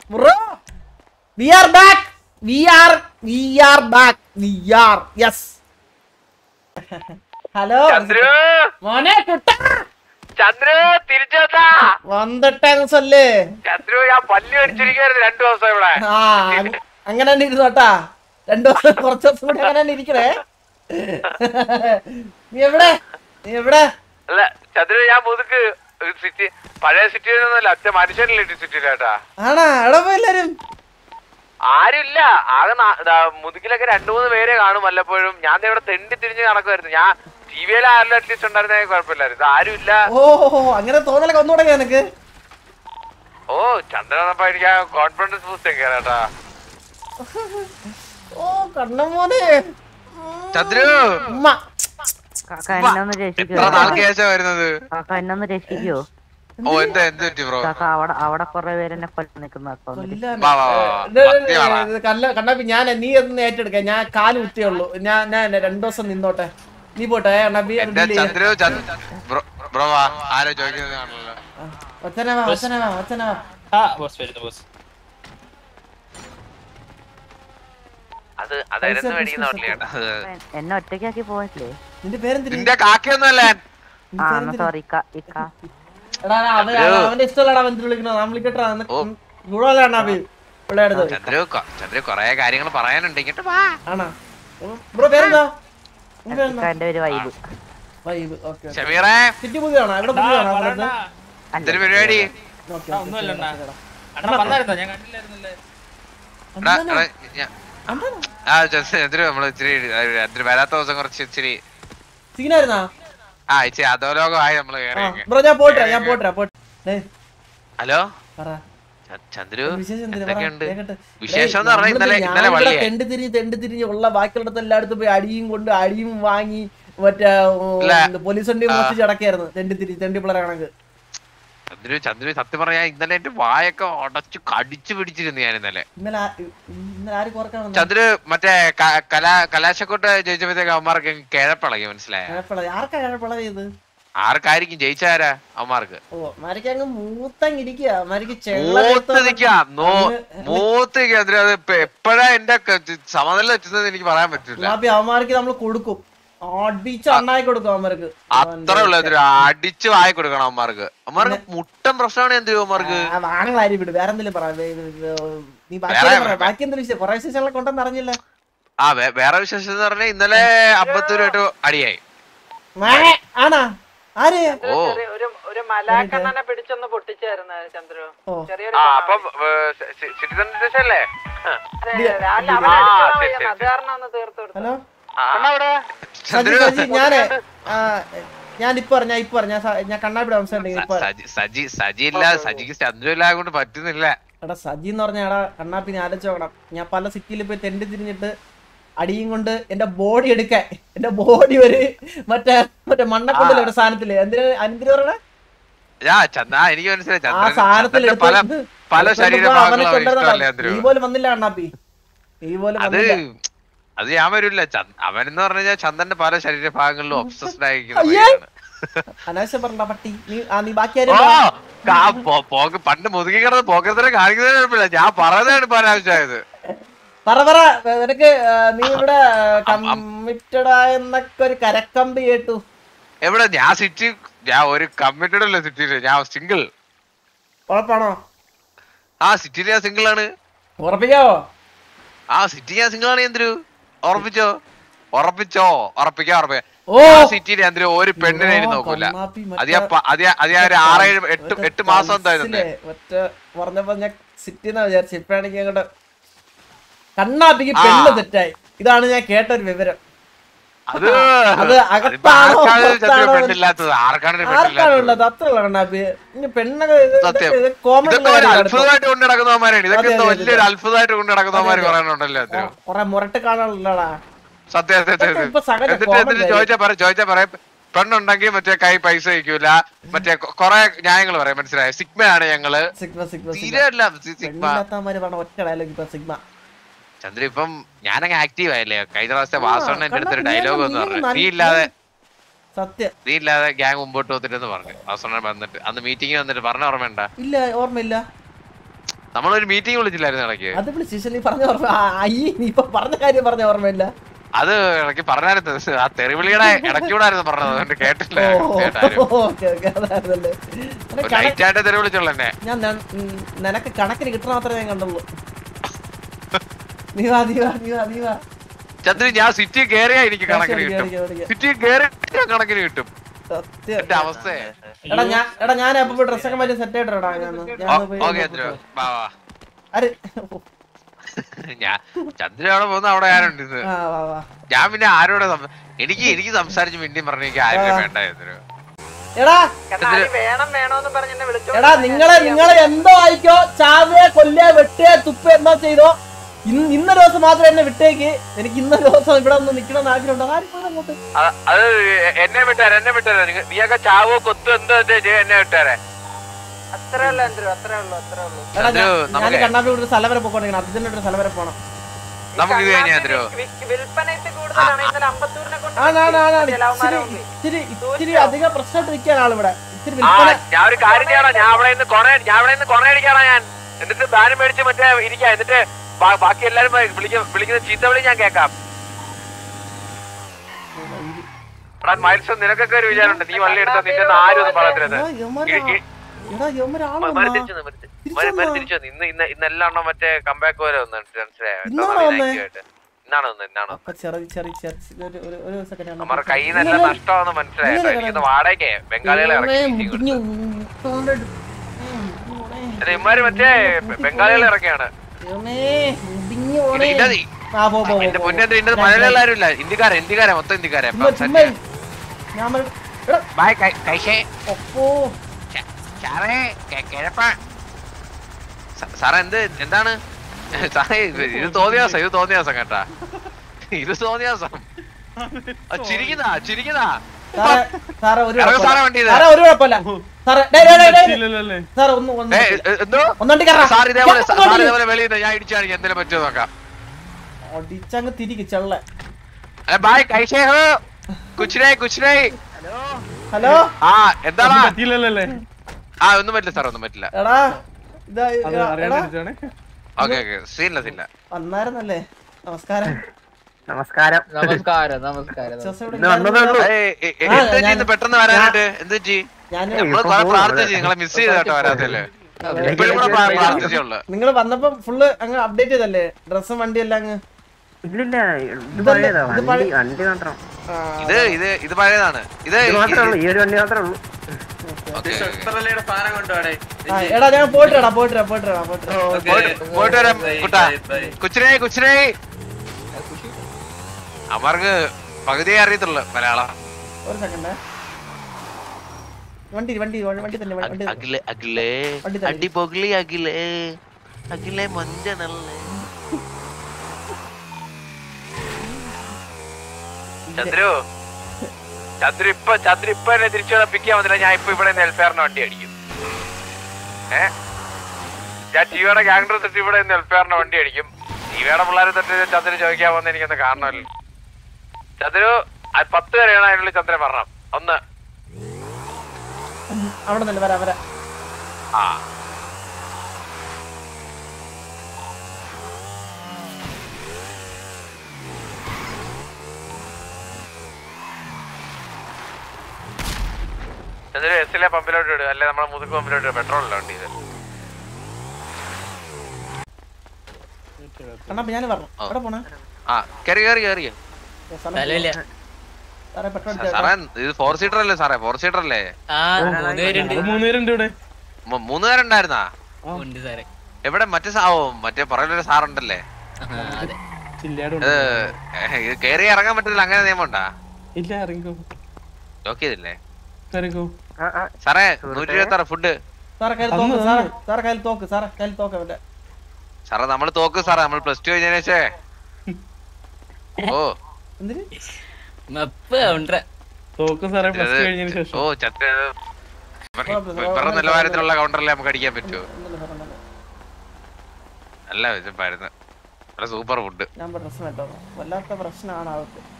Bro V R back V R V R back V R yes hello Chandru മോനെ കുട്ട ചന്ദ്രു തിരിച്ചെത്താ വന്നിട്ടങ്ങ് സൊല്ല് ചന്ദ്രു ഞാൻ പല്ലി അടിച്ചിരിക്കായിരുന്നു രണ്ടു ദിവസം ഇവിടെ ആ അങ്- അങ്ങനെ തന്നെ ഇരുന്നു കേട്ടാ രണ്ടു ദിവസം കുറച്ച് ദിവസം കൂടി അങ്ങനെ തന്നെ ഇരിക്കണേ നീ എവിടെ നീ എവിടെ അല്ല ചന്ദ്രു ഞാൻ മുതുക്ക് സിറ്റി പഴയ സിറ്റിയിലൊന്നുമല്ല ഒറ്റ മനുഷ്യനല്ലേ സിറ്റിയിലേട്ടാ ആണാ എവിടെ പോയി എല്ലാരും ആരുമില്ല ആകെ നാ- ദാ മുതുകിലൊക്കെ രണ്ടു മൂന്ന് പേരെ കാണും വല്ലപ്പോഴും ഞാൻ ദേ ഇവിടെ തെണ്ടി തിരിഞ്ഞ് നടക്കുമായിരുന്നു ഞാൻ ടി വിയിൽ ആരെങ്കിലും അറ്റ്ലീസ്റ്റ് ഉണ്ടായിരുന്നേ കുഴപ്പമില്ലായിരുന്നു ഇത് ആരുമില്ല ഓ അങ്ങനെ തോന്നലൊക്കെ ഒന്നു തുടങ്ങി എനക്ക് ഓ ചന്ദ്രൻ വന്നപ്പോ എനിക്ക് കോൺഫിഡൻസ് ബൂസ്റ്റ് കേട്ടാ ഓ കണ്ണമോനെ ചന്ദ്രു ഉമ്മ കാക്ക എന്നെ ഒന്ന് എത്ര രക്ഷിക്കോ നാൾക്ക് ശേഷം വരുന്നത് കാക്ക എന്നെ ഒന്ന് രക്ഷിക്കോ ഓ എന്താ എന്ത് പറ്റി ബ്രോ കാക്ക അവിടെ അവിടെ കൊറേ പേര് എന്നെ കൊല്ലം നിക്കുന്ന കാക്ക വന്നിട്ട് കൊല്ലാൻ. വാ വാ വാ ഇത് ഇത് പത്തി വാടാ. ഇത് കല്ല കണ്ണാപ്പി ഞാൻ നീ ഒന്ന് ഏറ്റെടുക്ക ഞാൻ കാല് കുത്തിയുള്ളൂ ഞാൻ ഞാൻ രണ്ടു ദിവസം നിന്നോട്ടെ നീ പോട്ടെ കണ്ണാപ്പി എന്റെ ചന്ദ്രു ചന്ദ്- ബ്രോ ബ്രോ വാ ആരോ ചോദിക്കുന്നത് കാണല്ലോ വച്ചനവാ വച്ചനവാ വച്ചനവാ ആ ബോസ് വരുന്നു ബോസ് അത് അതായിരുന്നു മേടിക്കുന്ന ഹോട്ടലിൽ എ- എന്നെ ഒറ്റയ്ക്കാക്കി പോയിട്ടില്ലേ നിന്റെ പേരെന്തിരി നിന്റെ കാക്കയൊന്നുമല്ല ഞാൻ ആ എന്നാ സോറി ഇക്ക ഇക്ക എടാ അവൻ അവന്റെ ഇഷ്ടമല്ലടാ അവൻ വിളിക്കണോ ഞാൻ വിളിക്കട്ടാ ചൂടല്ല കണ്ണാപ്പി പിള്ളേടത് ചന്ദ്രു കൊ- ചന്ദ്രു കൊറേ കാര്യങ്ങൾ പറയാനുണ്ട് ഇങ്ങോട്ട് വാ ആണാ ബ്രോ പേരെന്താ നിന്റെ പേരെന്താ ഇക്ക എന്റെ ഒരു വൈബ് വൈബ് ഓക്കെ ഷമീറേ സിറ്റി പുതിയാണോ ഇവിടെ പുതിയാണോ അവിടുത്തെ എന്തൊരു പരിപാടി ഓക്കെ ഒന്നുമല്ല അണ്ണാ അണ്ണാ വന്നായിരുന്നോ ഞാൻ കണ്ടില്ലായിരുന്നല്ലേ എടാ, എടാ, ഞാ- ആ ചന്ദ്രു നമ്മള് ഇച്ചിരി ചന്ദ്രു വരാത്ത ദിവസം കുറച്ച് ഇച്ചിരി സീനായിരുന്നാ ആ ഇച്ചിരി അധോലോകമായി നമ്മള് ആ കേറി ബ്രോ ഞാൻ പോട്ടെ ഞാൻ പോട്ടെ പോട്ടെ ഏയ് ഹലോ പറ ച- ചന്ദ്രു വിശേഷം എന്തിനാ? പറ, എന്തൊക്കെയുണ്ട് കേക്കട്ടെ. വിശേഷം എന്ന് ഡേയ്, പറഞ്ഞാൽ ഇന്നലെ നമ്മളിത് ഇന്നലെ ഞാനിവിടെ വള്ളിയെ തെണ്ട് തിരിഞ്ഞ് തെണ്ട് തിരിഞ്ഞ് ഉള്ള ബാക്കിയുള്ളടത്ത് എല്ലായിടത്തും പോയി അടിയും കൊണ്ട് അടിയും വാങ്ങി മറ്റേ ഇല്ല. പോലീസ് വണ്ടി മോഷ്ടിച്ച് അടക്കായിരുന്നു തെണ്ടി തിരി തെണ്ടി പിള്ളേരെ കണക്ക് ചന്ദ്രു ചന്ദ്രു സത്യം പറയാ ഇന്നലെ എന്റെ വായൊക്കെ ഉടച്ചു കടിച്ചു പിടിച്ചിരുന്നു ഞാൻ ഇന്നലെ ഇന്നലെ ആ- ഇന്നലെ ആര് കുറക്കണം ചന്ദ്രു മറ്റേ ക- കലാ കലാശക്കോട്ട് ജയിച്ചപ്പോഴത്തേക്ക് അവന്മാർക്ക് കിഴപ്പിളകി മനസ്സിലായ ആർക്കാ പിള ചെയ്ത് ആർക്കായിരിക്കും ജയിച്ചാരാ അവന്മാർക്ക് ഓ മരിക്ക് അങ്ങ് മൂത്തങ്ങിരിക്കുക മരിക്ക് മൂത്ത് നിക്കാം നോ മൂത്ത് നിക്കാം ചന്ദ്രു അത് ഇപ്പൊ എപ്പോഴാ എന്റെ ക- സമനില വെച്ചത് എനിക്ക് പറയാൻ പറ്റില്ല അവന്മാർക്ക് നമ്മൾ കൊടുക്കും അടിച്ച് അണ്ണായി കൊടുക്കും അവന്മാർക്ക് അത്രേ ഉള്ളു ചന്ദ്രു അടിച്ച് വായി കൊടുക്കണം അവന്മാർക്ക് അവന്മാർക്ക് മുട്ടൻ പ്രശ്നമാണ് എന്തിനു അവന്മാർക്ക് വാങ്ങളാരി വിട് വേറെ എന്തെങ്കിലും പറ വേ- വേ- വേ- നീ ബാക്കി വേറെ- പറ. ബാക്കി എന്തെങ്കിലും വിഷയം കൊറേ വിശേഷങ്ങളൊക്കെ ഉണ്ടെന്ന് അറിഞ്ഞില്ല ആ വേ- വേറെ വിശേഷം എന്ന് പറഞ്ഞാൽ ഇന്നലെ അമ്പത്തൂരായിട്ട് അടിയായി മാങ്ങ. ആണാ ആര് ഓ ഒരു ഒരു മലാക്കണ്ണനെ പിടിച്ചൊന്ന് പൊട്ടിച്ചായിരുന്നു ചന്ദ്രു ഓ ചെറിയൊരു ആ അപ്പൊ സിറ്റിസൺ സ്റ്റേഷൻ അല്ലേ അതെ, അതെ. അല്ല, അവൻ ആ, അടിച്ചോളാൻ ശരി, വയ്യ. ശരി. അത് കാരണം ഒന്ന് തീർത്തു കൊടുത്തു ഹലോ അവിടെ സജി സജി ഞാനേ ആ, ഞാൻ ഇപ്പൊ പറഞ്ഞ ഇപ്പൊ പറഞ്ഞ ഞാൻ കണ്ണാപ്പിടെ സംസാരിണ്ടെങ്കിൽ ഇപ്പൊ സജി സജി സജി ഇല്ല സജിക്ക് ചന്ദ്രു ഇല്ലാതെ കൊണ്ട് പറ്റുന്നില്ല എടാ സജി എന്ന് പറഞ്ഞ എടാ കണ്ണാപ്പി നീ ആലോചിച്ച് നോക്കണം ഞാൻ പല സിറ്റിയിൽ പോയി തെണ്ടി തിരിഞ്ഞിട്ട് അടിയും കൊണ്ട് എന്റെ ബോഡി എടുക്കാൻ എന്റെ ബോഡി ഒരു മറ്റേ മറ്റേ മണ്ണക്കൊണ്ടില്ല ഒരു സാധനത്തില് എന്തിനാ എന്തിനു പറയണേ ആ ചന്ദ്ര ആ, എനിക്ക് മനസ്സിലായി ആ ചന്ദ്രൻ സാധനത്തിൽ ചന്ദ്രന്റെ പല എടുത്ത് പല എടുത്തോണ്ട് പോ, അവനെ ശരീരഭാഗങ്ങളും അവന് ഇഷ്ടമല്ലേ കൊണ്ടുവരണം. ചന്ദ്രു നീ പോലും വന്നില്ല കണ്ണാപ്പി നീ പോലും അത് വന്നില്ല അത് ഞാൻ വരില്ല അവൻ എന്ന് പറഞ്ഞു കഴിഞ്ഞാൽ ചന്ദ്രന്റെ പല ശരീരഭാഗങ്ങളിലും ഒബ്സസ്ഡ് ആയിരിക്കുന്ന അയ്യേ. പയ്യനാണ്. അനാവശ്യം പറഞ്ഞ പട്ടി നീ ആ നീ ബാക്കി ഓ, ആരും കാ- പോ- പോക്ക് പണ്ട് മുതുകി കിടന്ന് പോക്കത്തിനെ കാണിക്കുന്നതിന് കുഴപ്പമില്ല ഞാൻ പറയുന്നതാണ് ഇപ്പൊ അനാവശ്യമായത് പറ പറ നിനക്ക് ആ, നീ ഇവിടെ കമ്മിറ്റഡ് ആയെന്നൊക്കെ ഒരു കരക്കമ്പി കേട്ടു എവിടെ ഞാൻ സിറ്റി ഞാൻ ഒരു കമ്മിറ്റഡ് അല്ല സിറ്റിയില് ഞാൻ സിംഗിൾ ഉറപ്പാണോ ആ സിറ്റിയിൽ ഞാൻ സിംഗിൾ ആണ് ഉറപ്പിക്കാവോ ആ സിറ്റി ഞാൻ സിംഗിൾ ആണ് എന്തിരു ഉറപ്പിച്ചോ ഉറപ്പിച്ചോ ഉറപ്പിക്കാ ഉറപ്പിക്കാ ഓ ആ സിറ്റിയിൽ എന്തിരു ഒരു പെണ്ണിനെ ഇനി നോക്കൂല കണ്ണാപ്പി അത് ഞാൻ പ- അത് ഞാൻ- അത് ഞാൻ ഒരു ആറേഴ് എട്ട് എട്ട് മാസം എന്തായിരുന്നു മനസ്സിലെ ഒറ്റ പറഞ്ഞപ്പോ ഞാൻ സിറ്റിന്നാ വിചാരിച്ചു ഇപ്പഴാണെങ്കിൽ അങ്ങോട്ട് കണ്ണാപ്പിക്ക് ആ. പെണ്ണ് തെറ്റായി ഇതാണ് ഞാൻ കേട്ട ഒരു വിവരം അത് അത് അതിപ്പോ അകത്താണോ ആർക്കാണ് ചന്ദ്രു പുറത്താണോ പെണ്ണില്ലാത്തത് ആർക്കാണ് ഒരു ആർക്കാണ് പെണ്ണില്ലാത്തത് ഉള്ളത് അത്ര ഉള്ള കണ്ണാപ്പി ഇനി പെണ്ണൊക്കെ സത്യം. കോമൺ ഇതൊക്കെ ഒരു അത്ഭുതമായിട്ട് കൊണ്ട് നടക്കുന്നവന്മാരാണ് ഇതൊക്കെ അതെ, എന്തോ അതെ, വലിയൊരു അത്ഭുതമായിട്ട് കൊണ്ട് നടക്കുന്നവന്മാര് അതെ, അതെ. പറയാനുണ്ടല്ലോ എന്തിനു കൊറേ മുരട്ട് കാണാനുള്ളടാ സത്യം സത്യം ഇതൊക്കെ സത്യം ഇപ്പൊ സഹജ എന്നിട്ട് common എന്നിട്ട് കാര്യം. ചോദിച്ചാ പറ ചോദിച്ചാ പറയാം പെണ്ണുണ്ടെങ്കിൽ മറ്റേ കൈ പൈസ വയ്ക്കൂല മറ്റേ കൊ- കൊറേ ന്യായങ്ങൾ പറയാം മനസ്സിലായോ സിഗ്മയാണ് ഞങ്ങള് സിഗ്മ സിഗ്മ സിഗ്മ തീരെ അല്ല സി- സിഗ്മ പെണ്ണില്ലാത്തവന്മാര് പറഞ്ഞ ഒറ്റ ഡയലോഗ് ഇപ്പൊ സിഗ്മ ചന്ദ്ര ഇപ്പം ഞാനങ്ങ് ആക്റ്റീവ് ആയില്ലേ കഴിഞ്ഞ പ്രാവശ്യത്തെ വാസവണ്ണ എന്റെ അടുത്തൊരു കണ്ണാ, ഡയലോഗ് നീ എന്ന് പറഞ്ഞു നല്ല- നീ ഇല്ലാതെ സത്യം നീ ഇല്ലാതെ ഗ്യാങ് മുമ്പോട്ട് പോത്തിട്ടെന്ന് പറഞ്ഞു വാസവണ്ണൻ വന്നിട്ട് അന്ന് മീറ്റിംഗ് വന്നിട്ട് പറഞ്ഞ ഓർമ്മയുണ്ട ഇല്ല ഓർമ്മയില്ല നമ്മളൊരു മീറ്റിംഗ് വിളിച്ചില്ലായിരുന്നു ഇടയ്ക്ക് അത് വിളിച്ചു നീ പറഞ്ഞ ഓർമ്മ ആ, അയ്യേ നീ ഇപ്പൊ പറഞ്ഞ കാര്യം പറഞ്ഞ ഓർമ്മയില്ല അത് ഇടയ്ക്ക് പറഞ്ഞായിരുന്നു ആ തെറിവിളിയുടെ ഇടയ്ക്കൂടായിരുന്നു പറഞ്ഞത് അതുകൊണ്ട് കേട്ടില്ല കേട്ടാരും ഓക്കെ ഓക്കെ അതായിരുന്നല്ലേ നിനക്ക് കണ- ലൈറ്റ് ആയിട്ട് തെറി വിളിച്ചോളൂ എന്നെ ഞാൻ ന- ഉം, നിനക്ക് കണക്കിന് കിട്ടണ മാത്രമേ ഞാൻ കണ്ടുള്ളൂ നീ വാ നീ വാ നീ വാ നീ വാ ചന്ദ്രൻ ഞാൻ സിറ്റി കേറിയാ എനിക്ക് കണക്കിന് ഓടിക്കാം, കിട്ടും ഓടിക്കാം, ഓടിക്കാം. സിറ്റി കേറിയ കണക്കിന് കിട്ടും സത്യം എന്റെ അവസ്ഥയെ എടാ ഞാൻ എടാ ഞാൻ അപ്പൊ ഡ്രസ്സൊക്കെ മാറ്റി സെറ്റ് ആയിട്ടാ ഞാൻ ഓക്കെ ചന്ദ്ര വാ വാ അരെ ഞാൻ ചന്ദ്ര അവിടെ പോകുന്ന അവിടെ ആരുണ്ട് ഇത് ആ വാ വാ ഞാൻ പിന്നെ ആരോടെ സം- എനിക്ക് എനിക്ക് സംസാരിച്ച് മിണ്ടിയും പറഞ്ഞു എനിക്ക് ആരും വേണ്ട ചന്ദ്ര എടാ കണ്ണാടി വേണം വേണോന്ന് പറഞ്ഞ് എന്നെ വിളിച്ചോ എടാ നിങ്ങളെ നിങ്ങളെ എന്തോ ആയിക്കോ ചാവേ കൊല്ലേ വെട്ടേ തുപ്പേ എന്തോ ചെയ്തോ ഇന്ന് ഇന്നൊരു ദിവസം മാത്രം എന്നെ വിട്ടേക്ക് എനിക്ക് ഇന്നൊരു ദിവസം ഇവിടെ ഒന്ന് നിക്കണം ആഗ്രഹമുണ്ടോ ആരും പോയി അങ്ങോട്ട് അത് അത് എന്നെ വിട്ടാരെ എന്നെ വിട്ടാരെ നിങ്ങ- നീയൊക്കെ ചാവോ കൊത്തോ എന്തോ എന്തോ ചെയ്യ് എന്നെ വിട്ടാരെ അത്രേ ഉള്ളു അന്തരു അത്രേ ഉള്ളു അത്രേ ഉള്ളു എടാ അത് ഞാൻ- ഞാൻ നമുക്ക് കണ്ണാപ്പി ഒരു സ്ഥലം വരെ പോകണം അർജന്റായിട്ട് ഒരു സ്ഥലം വരെ പോണം നമുക്ക് ഇത് കഴിഞ്ഞാ ചന്ദ്രു വിൽപ്പനയിട്ട് കൂടുതലാണ് ഇന്നലെ അമ്പത്തൂരിനെ കൊണ്ട് ആണ് ആണ് ആണ് ആണ്. ചിലവന്മാരെ ഇച്ചിരി ഉണ്ട്. ഇച്ചിരി ഇച്ചിരി അധികം പ്രശ്നമായിട്ട് നിൽക്കുകയാണ് ആളിവിടെ ഇച്ചിരി ആ വിൽപ്പന ഞാൻ ഒരു കാര്യം ചെയ്യണം ഞാൻ അവിടെ നിന്ന് കൊറേ ഞാൻ അവിടെ നിന്ന് കൊറേ അടിക്കാണോ ഞാൻ എന്നിട്ട് ബാനും മേടിച്ച് മറ്റേ ഇരിക്കാം എന്നിട്ട് ബാ- ബാക്കി എല്ലാരും വിളിക്കുന്ന വിളിക്കുന്ന ചീത്ത വിളി ഞാൻ കേക്കാം എടാ മൈൽസ് നിനക്കൊക്കെ ഒരു വിചാരമുണ്ട് നീ വള്ളി എടുത്താൽ നിന്റെ ഒന്നും ആരും ഒന്നും പറയത്തില്ല എടാ, ഇവന്മാര് ആ- എടാ ഇവന്മാര് ആള് മരി വന്നാ. തിരിച്ചു വന്നു, മരി തി- തിരിച്ചു മരി- മരി വന്നോ? തിരിച്ചു വന്നു. ഇന്ന് ഇന്ന് ഇന്നെല്ലാം മറ്റേ കമ്പാക്ക് പോലെ വന്നു മനസ്സിലായോ എന്തോ ഇന്നാണോ നല്ല വന്നേ? നൈറ്റിയായിട്ട്. ഇന്നാണ് വന്നത് ഇന്നാണ് വന്നത്. അപ്പൊ ചെറിയ ചെറിയ ചെറിയ ഒരു ഒരു ഒരു സെക്കൻഡ് നമ്മുടെ കയ്യിൽ നിന്നെല്ലാം നഷ്ടമാണെന്ന് മനസ്സിലായോ എനിക്കൊന്ന് വാടകയ്ക്ക് ബംഗാളികളെ ഇറക്കി meeting കൊടുത്തു. അല്ല, ഇമ്മാര് മറ്റേ ബംഗാളികളെ ഇറക്കിയാണ് ഇത് ഇല്ല നീ. ആ പോ പോ എന്റെ പൊന്നെ എന്റെ മലയാളികൾ ആരും ഇല്ല ഇന്ത്യക്കാരെ ഇന്ത്യക്കാരെ മൊത്തം ഇന്ത്യക്കാരെ ചുമ്മാ ചുമ്മാ ഞാൻ പറ- എടാ, ബായ് കൈഷേ ഒപ്പോ സാറേ കെ- കിഴപ്പ സ- സാറേ എന്ത് എന്താണ് സാറേ ഇത് ഇത് തോന്നിയാസം ഇത് തോന്നിയാസം കേട്ടാ ഇത് തോന്നിയാസം ആ, ചിരിക്കുന്നതാ ചിരിക്കുന്നതാ സാറേ സാറേ ഒരു ഇറങ്ങ് കുഴപ്പമില്ല. സാറേ വണ്ടി ഇത്. സാറേ ഒരു കുഴപ്പമില്ല സാറേ ഡേയ് ഡേയ് ഡേയ് ഡേയ്. സാറേ ഒന്ന് ഒന്ന് ഏ, എ- എന്തോ ഒന്നണ്ടി കയറാ സാർ ഇതേപോലെ സാർ ഇതേപോലെ വെളിയിൽ നിന്ന് ഞാൻ ഇടിച്ചാണെങ്കിൽ എന്തെങ്കിലും പറ്റുമോ നോക്കാം അടിച്ചങ്ങ് തിരിക്ക് ചെള്ള അല്ല ബായ് കൈഷേ ഹോ കുച്ചിനേ കുച്ചിനേ ഹലോ ആ എന്താടാ ആ ഒന്നും പറ്റില്ല സാർ ഒന്നും പറ്റില്ല എടാ ഇതാ എടാ ഓക്കെ ഓക്കെ സീനില്ല സീനില്ല വന്നായിരുന്നല്ലേ നമസ്കാരം നമസ്കാരം നമസ്കാരം നമസ്കാരം ചെസ് ഇവിടെ ഇന്ന് വന്നതേ ഉള്ളൂ. ഏയ്, എ- എ- ആ, എന്ത് പറ്റി ഞാൻ- ഇന്ന് പെട്ടെന്ന് വരാനായിട്ട് എന്ത് പറ്റി ഞാൻ നമ്മള് കുറെ പ്രാർത്ഥിച്ചു നിങ്ങളെ മിസ് ചെയ്ത കേട്ടോ വരാത്തല്ലേ ഇപ്പോഴും കൂടെ പ്രാ- പ്രാർത്ഥിച്ചുള്ളു നിങ്ങൾ വന്നപ്പോ ഫുള്ള് അങ്ങ് അപ്ഡേറ്റ് ചെയ്തല്ലേ ഡ്രസ്സും വണ്ടി എല്ലാം അങ്ങ് ഇല്ലില്ല ഇത് ഇതല്ല, പഴയതാ ഇത് വണ്ടി പഴയ- വണ്ടി മാത്രം ആ, ഇത് ഇത് ഇത് പഴയതാണ് ഇത് ഇത് മാത്രമേ ഉള്ളൂ ഈ ഒരു വണ്ടി മാത്രമേ ഉള്ളൂ ഓക്കേ, ഓക്കേ. ആ, എടാ ഞാൻ പോയിട്ട് വരാം പോയിട്ട് വരാം പോയിട്ട് വരാം പോയിട്ട് വരാം. പോയിട്ട് പോയിട്ട് വരാം കുട്ടാ കുച്ചിനേ കുച്ചിനേ അവർക്ക് പകുതിയെ അറിയത്തുള്ളു മലയാളം ഒരു സെക്കൻഡ് വണ്ടി വണ്ടി വണ്ടി തന്നെ വണ്ടി തന്നെ. അഖിലേ അഖിലേ വണ്ടി തന്നെ. അടി പൊകിളി അഖിലേ അഖിലേ മൊഞ്ച നല്ലേ ചന്ദ്രു ചന്ദ്രു ഇപ്പൊ ചന്ദ്രു ഇപ്പൊ എന്നെ തിരിച്ചു പിക്ക് ചെയ്യാൻ വന്നില്ല ഞാൻ ഇപ്പൊ ഇവിടെ നെൽഫെയറിന് വണ്ടി അടിക്കും ഏ ഞാൻ ടിവിയുടെ ഗ്യാങ്ഡർ തൊട്ട് ഇവിടെ നെൽഫെയറിന് വണ്ടി അടിക്കും ടിവിയുടെ പിള്ളേരെ തൊട്ട് ചന്ദ്രു ചോദിക്കാൻ വന്ന് എനിക്കൊന്ന് കാണണമല്ലോ ചന്ദ്രു അത് പത്ത് വരെയാണ് അതിനുള്ളിൽ ചന്ദ്രൻ പറഞ്ഞത് ഒന്ന് അവിടെ നിന്ന് വരാം വരാം ആ ചന്ദ്രു എസിലെ പമ്പിലോട്ട് ഇടുക അല്ലെ നമ്മളെ മുതുക്ക് പമ്പിലോട്ട് ഇടുക പെട്രോൾ വണ്ടി ഇത് കണ്ണപ്പ ഞാൻ പറഞ്ഞു ആ. എവിടെ പോണേ ആ കേറി കേറി കേറി ഏ, സ്ഥലം സ്ഥലമില്ല സാറേ പെട്രോൾ സാറേ ഇത് ഫോർ സീറ്റർ അല്ലേ സാറേ ഫോർ സീറ്റർ അല്ലേ ആ മൂന്ന് പേരുണ്ട് മൂ- മൂന്ന് പേരുണ്ടായിരുന്നാ ഉണ്ട് സാറേ എവിടെ മറ്റേ സാ ഓ മറ്റേ പുറകിലൊരു സാറുണ്ടല്ലേ ആ, അതെ ഇത് ഏഹ്, ഇത് കേറി ഇറങ്ങാൻ പറ്റില്ല അങ്ങനെ നിയമം ഉണ്ടാ ഇല്ല ഇറങ്ങിക്കോ ലോക്ക് ചെയ്തില്ലേ ഇറങ്ങിക്കോ ആ, ആ, സാറേ നൂറ്റി ഇരുപത്തി ആറ് ഫുഡ് സാറേ കയ്യിൽ അന്ന് തോക്ക് സാറേ സാറേ കയ്യിൽ തോക്ക് സാറേ കയ്യിൽ തോക്ക് അവന്റെ സാറേ നമ്മള് തോക്ക് സാറേ നമ്മൾ പ്ലസ് ടു കഴിഞ്ഞതിന് ശേ ഓ എന്തിന് മപ്പ് ഉണ്ടേ തോക്കും സാറേ പ്ലസ് ഇത് കഴിഞ്ഞതിന് ശേഷം ഓ ചത്ത ഇവരുടെ നിലവാരത്തിലുള്ള കൗണ്ടറിലെ നമുക്ക് അടിക്കാൻ പറ്റുമോ ഒന്നുമില്ല സാറേ ഒന്നുമില്ല. നല്ല വിശപ്പായിരുന്നു നല്ല സൂപ്പർ ഫുഡ് ഞാൻ ഡ്രസ് മാറ്റോ വല്ലാത്ത പ്രശ്നമാണ് അവർക്ക്